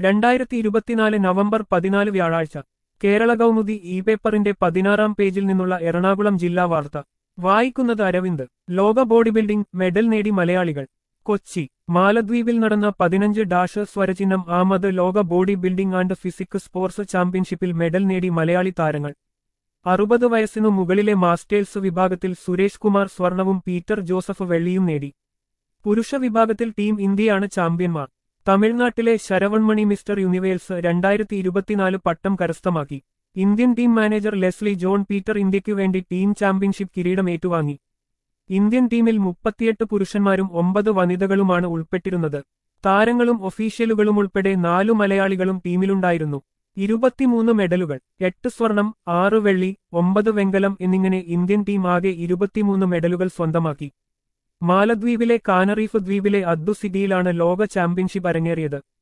രണ്ടായിരത്തി ഇരുപത്തിനാല് നവംബർ പതിനാല് വ്യാഴാഴ്ച കേരള കൗമുദി ഇ പേപ്പറിന്റെ പതിനാറാം പേജിൽ നിന്നുള്ള എറണാകുളം ജില്ലാ വാർത്ത വായിക്കുന്നത് അരവിന്ദ് ലോക ബോഡി ബിൽഡിംഗ് മെഡൽ നേടി മലയാളികൾ കൊച്ചി മാലദ്വീപിൽ നടന്ന പതിനഞ്ച് ഡാഷ് സ്വരചിഹ്നം ആമത് ലോക body building and physique sports ചാമ്പ്യൻഷിപ്പിൽ മെഡൽ നേടി മലയാളി താരങ്ങൾ അറുപത് വയസ്സിനു മുകളിലെ മാസ്റ്റേഴ്സ് വിഭാഗത്തിൽ സുരേഷ് കുമാർ സ്വർണവും പീറ്റർ ജോസഫ് വെള്ളിയും നേടി പുരുഷ വിഭാഗത്തിൽ ടീം ഇന്ത്യയാണ് ചാമ്പ്യന്മാർ തമിഴ്നാട്ടിലെ ശരവൺമണി മിസ്റ്റർ യൂണിവേഴ്സ് രണ്ടായിരത്തി ഇരുപത്തിനാല് പട്ടം കരസ്ഥമാക്കി Indian team manager Leslie John Peter ഇന്ത്യയ്ക്കു വേണ്ടി ടീം ചാമ്പ്യൻഷിപ്പ് കിരീടം ഏറ്റുവാങ്ങി ഇന്ത്യൻ ടീമിൽ മുപ്പത്തിയെട്ട് പുരുഷന്മാരും ഒമ്പത് വനിതകളുമാണ് ഉൾപ്പെട്ടിരുന്നത് താരങ്ങളും ഒഫീഷ്യലുകളും ഉൾപ്പെടെ നാലു മലയാളികളും ടീമിലുണ്ടായിരുന്നു ഇരുപത്തിമൂന്ന് മെഡലുകൾ എട്ട് സ്വർണം ആറ് വെള്ളി ഒമ്പത് വെങ്കലം എന്നിങ്ങനെ ഇന്ത്യൻ ടീം ആകെ ഇരുപത്തിമൂന്ന് മെഡലുകൾ സ്വന്തമാക്കി മാലദ്വീപിലെ കാനറീഫ് ദ്വീപിലെ അദ്ദു സിറ്റിയിലാണ് ലോക ചാമ്പ്യൻഷിപ്പ് അരങ്ങേറിയത്